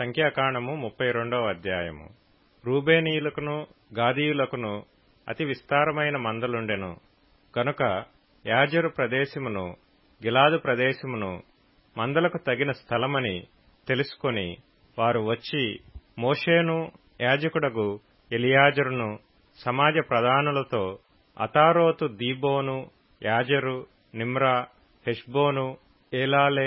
సంఖ్యాకాండము ముప్పై రెండవ అధ్యాయము రూబేనీయులకును గాదీయులకును అతి విస్తారమైన మందలుండెను గనుక యాజరు ప్రదేశమును గిలాదు ప్రదేశమును మందలకు తగిన స్థలమని తెలుసుకొని వారు వచ్చి మోషేను యాజకుడగు ఎలియాజరును సమాజ ప్రధానులతో అతారోతు దీబోను యాజరు నిమ్రా హెష్బోను ఏలాలే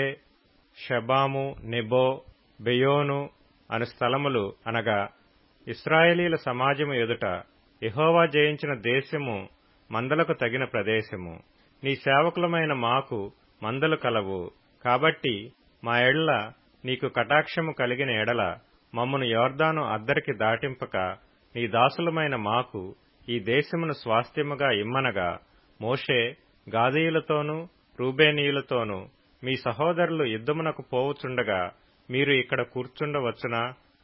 షబాము నెబో బెయోను అను స్థలములు అనగా ఇస్రాయేలీల సమాజము ఎదుట యెహోవా జయించిన దేశము మందలకు తగిన ప్రదేశము నీ సేవకులమైన మాకు మందలు కలవు కాబట్టి మా ఎడల నీకు కటాక్షము కలిగిన ఎడల మమ్మను యోర్దాను అద్దరికి దాటింపక నీ దాసులమైన మాకు ఈ దేశమును స్వాస్థ్యముగా ఇమ్మనగా మోషే గాదీయులతోనూ రూబేనీయులతోనూ మీ సహోదరులు యుద్ధమునకు పోవుచుండగా మీరు ఇక్కడ కూర్చుండవచ్చునా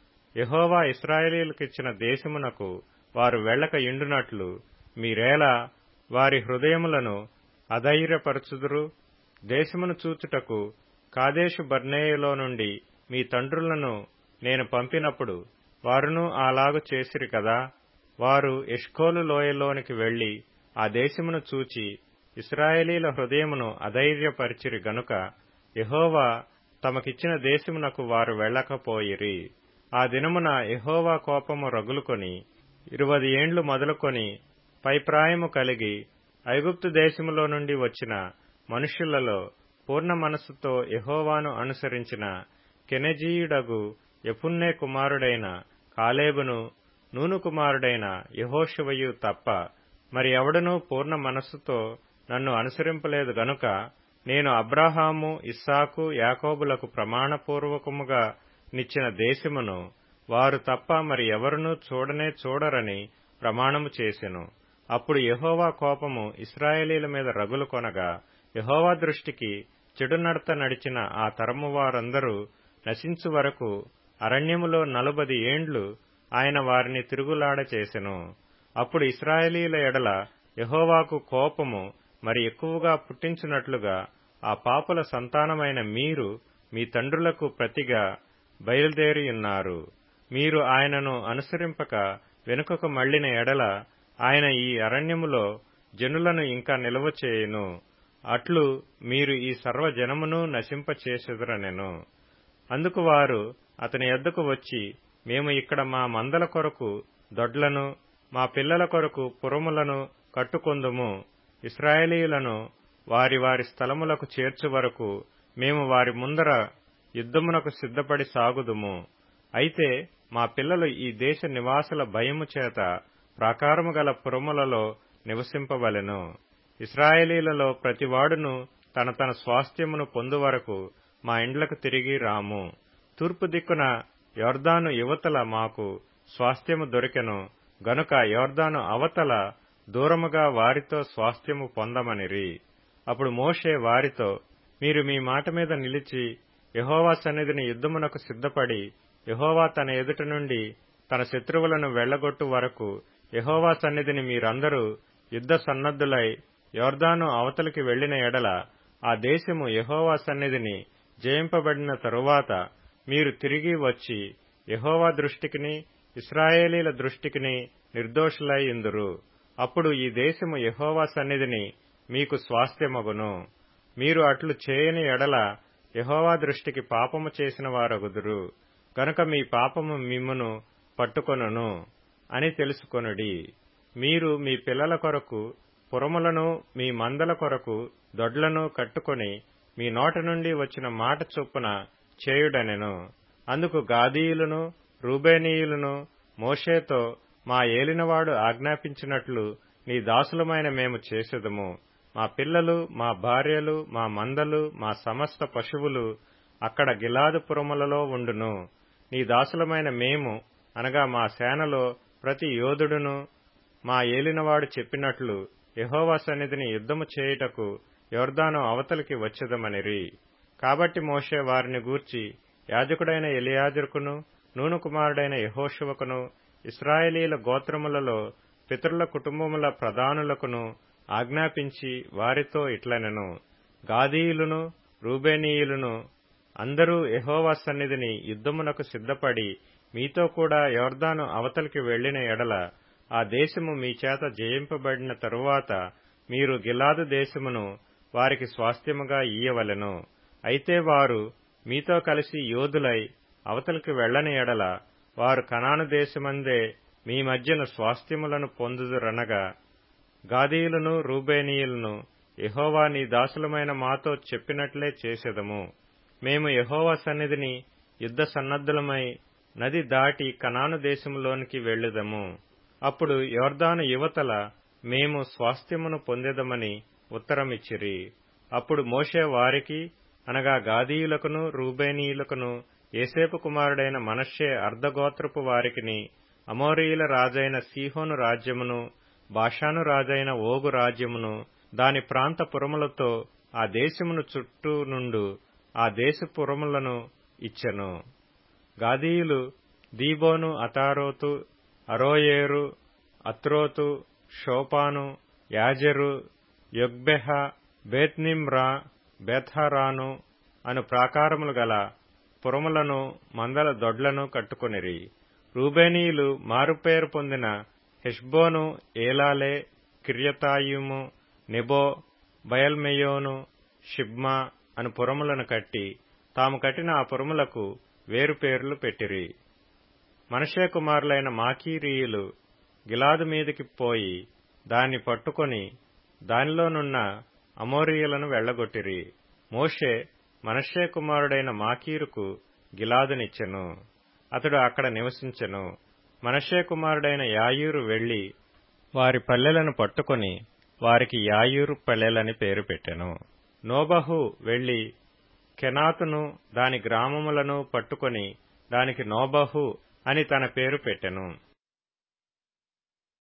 యహోవా ఇస్రాయేలీలకిచ్చిన దేశమునకు వారు వెళ్లక ఇండునట్లు మీరేలా వారి హృదయములను అధైర్యపరచుదురు దేశమును చూచుటకు కాదేశు బర్నేయులో నుండి మీ తండ్రులను నేను పంపినప్పుడు వారును అలాగు చేసిరి కదా వారు ఎష్కోలు లోయలోనికి వెళ్లి ఆ దేశమును చూచి ఇస్రాయేలీల హృదయమును అధైర్యపరిచిరి గనుక యహోవా తమకిచ్చిన దేశమునకు వారు వెళ్లకపోయిరి ఆ దినమున యహోవా కోపము రగులుకొని ఇరువది ఏండ్లు మొదలుకొని పైప్రాయము కలిగి ఐగుప్తు దేశములో నుండి వచ్చిన మనుష్యులలో పూర్ణ మనస్సుతో యహోవాను అనుసరించిన కెనెజీయుడగు యపున్నే కుమారుడైన కాలేబును నూను కుమారుడైన యహోశివయు తప్ప మరి ఎవడనూ పూర్ణ మనస్సుతో నన్ను అనుసరింపలేదు గనుక నేను అబ్రాహాము ఇస్సాకు యాకోబులకు ప్రమాణపూర్వకముగా నిచ్చిన దేశమును వారు తప్ప మరి ఎవరునూ చూడనే చూడరని ప్రమాణము చేసెను అప్పుడు యహోవా కోపము ఇస్రాయేలీల మీద రగులు కొనగా యహోవా దృష్టికి చెడు నడత నడిచిన ఆ తరము వారందరూ నశించు వరకు అరణ్యములో నలుబది ఏండ్లు ఆయన వారిని తిరుగులాడ చేసెను అప్పుడు ఇస్రాయేలీల ఎడల యహోవాకు కోపము మరి ఎక్కువగా పుట్టించినట్లుగా ఆ పాపుల సంతానమైన మీరు మీ తండ్రులకు ప్రతిగా బయలుదేరియున్నారు మీరు ఆయనను అనుసరింపక వెనుకకు మళ్లిన ఎడల ఆయన ఈ అరణ్యములో జనులను ఇంకా నిల్వ చేయును అట్లు మీరు ఈ సర్వజనమును నశింపచేసెదరనెను అందుకు వారు అతని ఎద్దకు వచ్చి మేము ఇక్కడ మా మందల కొరకు దొడ్లను మా పిల్లల కొరకు పురములను కట్టుకొందుము ఇస్రాయేలీయులను వారి వారి స్థలములకు చేర్చు వరకు మేము వారి ముందర యుద్ధమునకు సిద్ధపడి సాగుదుము అయితే మా పిల్లలు ఈ దేశ నివాసుల భయము చేత ప్రాకారము గల పురములలో నివసింపవలెను ఇస్రాయేలీలలో ప్రతివాడును తన తన స్వాస్థ్యమును పొందు వరకు మా ఇండ్లకు తిరిగి రాము తూర్పు దిక్కున యోర్దాను యువతల మాకు స్వాస్థ్యము దొరికెను గనుక యోర్దాను అవతల దూరముగా వారితో స్వాస్థ్యము పొందమనిరి అప్పుడు మోషే వారితో మీరు మీ మాట మీద నిలిచి యహోవా సన్నిధిని యుద్ధమునకు సిద్ధపడి యహోవా తన ఎదుట నుండి తన శత్రువులను వెళ్లగొట్టు వరకు యహోవా సన్నిధిని మీరందరూ యుద్ధ సన్నద్దులై యోర్దాను అవతలికి వెళ్లిన ఎడల ఆ దేశము యహోవా సన్నిధిని జయింపబడిన తరువాత మీరు తిరిగి వచ్చి యహోవా దృష్టికిని ఇస్రాయేలీల దృష్టికిని నిర్దోషులై ఇందురు అప్పుడు ఈ దేశము యహోవా సన్నిధిని మీకు స్వాస్థ్యమగును మీరు అట్లు చేయని ఎడల యహోవా దృష్టికి పాపము చేసిన వారగుదురు గనుక మీ పాపము మిమ్మును పట్టుకొనును అని తెలుసుకొనుడి మీరు మీ పిల్లల కొరకు పురములను మీ మందల కొరకు దొడ్లను కట్టుకొని మీ నోట నుండి వచ్చిన మాట చొప్పున చేయుడనెను అందుకు గాదీయులను రూబేనీయులను మోషేతో మా ఏలినవాడు ఆజ్ఞాపించినట్లు నీ దాసులమైన మేము చేసేదము మా పిల్లలు మా భార్యలు మా మందలు మా సమస్త పశువులు అక్కడ గిలాదు పురములలో ఉండును నీ దాసులమైన మేము అనగా మా సేనలో ప్రతి యోధుడును మా ఏలినవాడు చెప్పినట్లు యహోవా సన్నిధిని యుద్ధము చేయుటకు యోర్దాను అవతలికి వచ్చేదమనిరి కాబట్టి మోషే వారిని గూర్చి యాజకుడైన ఎలియాజరుకును నూను కుమారుడైన యహోశువకును ఇస్రాయేలీల గోత్రములలో పితరుల కుటుంబముల ప్రధానులకును ఆజ్ఞాపించి వారితో ఇట్లనెను గాదీయులను రూబేనీయులను అందరూ యెహోవా సన్నిధిని యుద్ధమునకు సిద్ధపడి మీతో కూడా యోర్దాను అవతలికి వెళ్లిన ఎడల ఆ దేశము మీ చేత జయింపబడిన తరువాత మీరు గిలాదు దేశమును వారికి స్వాస్థ్యముగా ఇయ్యవలెను అయితే వారు మీతో కలిసి యోధులై అవతలికి వెళ్లని ఎడల వారు కనాను దేశమందే మీ మధ్యను స్వాస్థ్యములను పొందుదురనగా గాదీయులను రూబేనీయులను యెహోవా నీ దాసులమైన మాతో చెప్పినట్లే చేసెదము మేము యెహోవా సన్నిధిని యుద్ధ సన్నద్ధులమై నది దాటి కనాను దేశములోనికి వెళ్ళెదము అప్పుడు యోర్దాను యువతల మేము స్వాస్థ్యమును పొందెదమని ఉత్తరమిచ్చిరి అప్పుడు మోషే వారికి అనగా గాదీయులకును రూబేనీయులకును ఏసేపు కుమారుడైన మనష్షే అర్ధగోత్రపు వారికిని అమోరీయుల రాజైన సీహోను రాజ్యమును బాషాను రాజైన ఓగు రాజ్యమును దాని ప్రాంత పురములతో ఆ దేశమును చుట్టూ నుండు ఆ దేశ పురములను ఇచ్చెను గాదీయులు దీబోను అతారోతు అరోయేరు అత్రోతు షోపాను యాజెరు యొగ్బెహ బేత్నిమ్రా బేత్హారాను అను ప్రాకారములు గల పురములను మందల దొడ్లను కట్టుకొనిరి రూబేనీయులు మారుపేరు పొందిన హెష్బోను ఏలాలే కిర్యతాయుము నెబో బయల్మెయోను షిబ్మా అను పురములను కట్టి తాము కట్టిన ఆ పురములకు వేరు పేర్లు పెట్టిరి మనషే కుమారులైన మాకీరీయులు గిలాదు మీదికి పోయి దాన్ని పట్టుకొని దానిలోనున్న అమోరీయులను వెళ్లగొట్టిరి మోషే మనషే కుమారుడైన మాకీరుకు గిలాదునిచ్చెను అతడు అక్కడ నివసించెను మనషే కుమారుడైన యాయూరు వెళ్లి వారి పల్లెలను పట్టుకొని వారికి యాయూరు పల్లెలని పేరు పెట్టెను నోబహు వెళ్లి కెనాతును దాని గ్రామములను పట్టుకొని దానికి నోబహు అని తన పేరు పెట్టెను